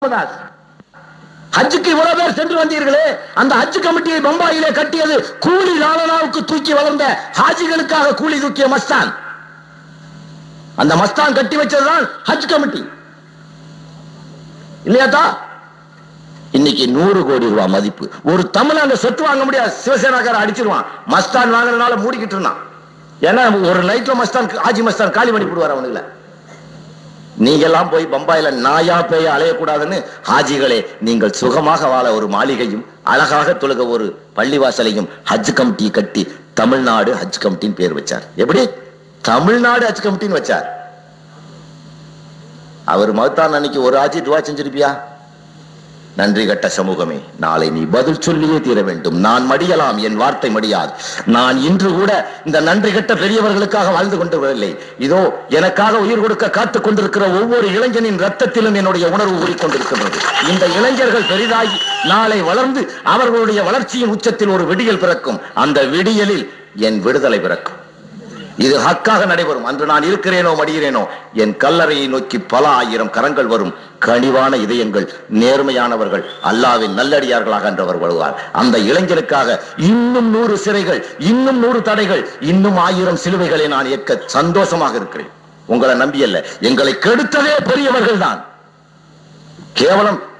ராமதாஸ் ஹஜ்ஜுக்கு இவ்வளவு பேர் சென்று வந்தீர்களே அந்த ஹஜ் கமிட்டியை பம்பாயிலே கட்டியது கூலி லாலனாவுக்கு தூக்கி வளர்ந்த ஹாஜிகளுக்காக கூலி தூக்கிய மஸ்தான் அந்த மஸ்தான் கட்டி வச்சதுதான் ஹஜ் கமிட்டி இல்லையாத்தா இன்னைக்கு நூறு கோடி ரூபாய் மதிப்பு ஒரு தமிழ் அந்த சொத்து வாங்க முடியாது சிவசேனாக்கார அடிச்சிருவான் மஸ்தான் வாங்குறதுனால மூடிக்கிட்டு இருந்தான் ஏன்னா ஒரு நைட்ல மஸ்தான் ஆஜி மஸ்தான் காலி பண்ணி போடுவார் அவனுங்கள நீங்க எல்லாம் போய் பம்பாயில நாயா பேய அலையக்கூடாதுன்னு ஹாஜிகளே நீங்கள் சுகமாக வாழ ஒரு மாளிகையும் அழகாக தொழுக ஒரு பள்ளிவாசலையும் ஹஜ் கமிட்டி கட்டி தமிழ்நாடு ஹஜ் கமிட்டின்னு பேர் வச்சார் எப்படி தமிழ்நாடு ஹஜ் கமிட்டின்னு வச்சார் அவர் மகத்தான் அன்னைக்கு ஒரு ஆஜி துவா செஞ்சிருப்பியா நன்றி கட்ட சமூகமே நாளை நீ பதில் சொல்லியே தீர வேண்டும் நான் மடியலாம் என் வார்த்தை மடியாது நான் இன்று கூட இந்த நன்றி கட்ட பெரியவர்களுக்காக வாழ்ந்து கொண்டு வரவில்லை இதோ எனக்காக உயிர் கொடுக்க காத்துக் கொண்டிருக்கிற ஒவ்வொரு இளைஞனின் ரத்தத்திலும் என்னுடைய உணர்வு ஊறிக்கொண்டிருக்கின்றது இந்த இளைஞர்கள் பெரிதாகி நாளை வளர்ந்து அவர்களுடைய வளர்ச்சியின் உச்சத்தில் ஒரு விடியல் பிறக்கும் அந்த விடியலில் என் விடுதலை பிறக்கும் இது ஹக்காக நடைபெறும் அன்று நான் இருக்கிறேனோ மடிகிறேனோ என் கல்லறையை நோக்கி பல ஆயிரம் கரங்கள் வரும் கனிவான இதயங்கள் நேர்மையானவர்கள் அல்லாவின் நல்லடியார்களாக என்றவர் வருவார் அந்த இளைஞருக்காக இன்னும் நூறு சிறைகள் இன்னும் நூறு தடைகள் இன்னும் ஆயிரம் சிலுவைகளை நான் ஏற்க சந்தோஷமாக இருக்கிறேன் உங்களை நம்பியல்ல எங்களை கெடுத்ததே பெரியவர்கள் தான் கேவலம்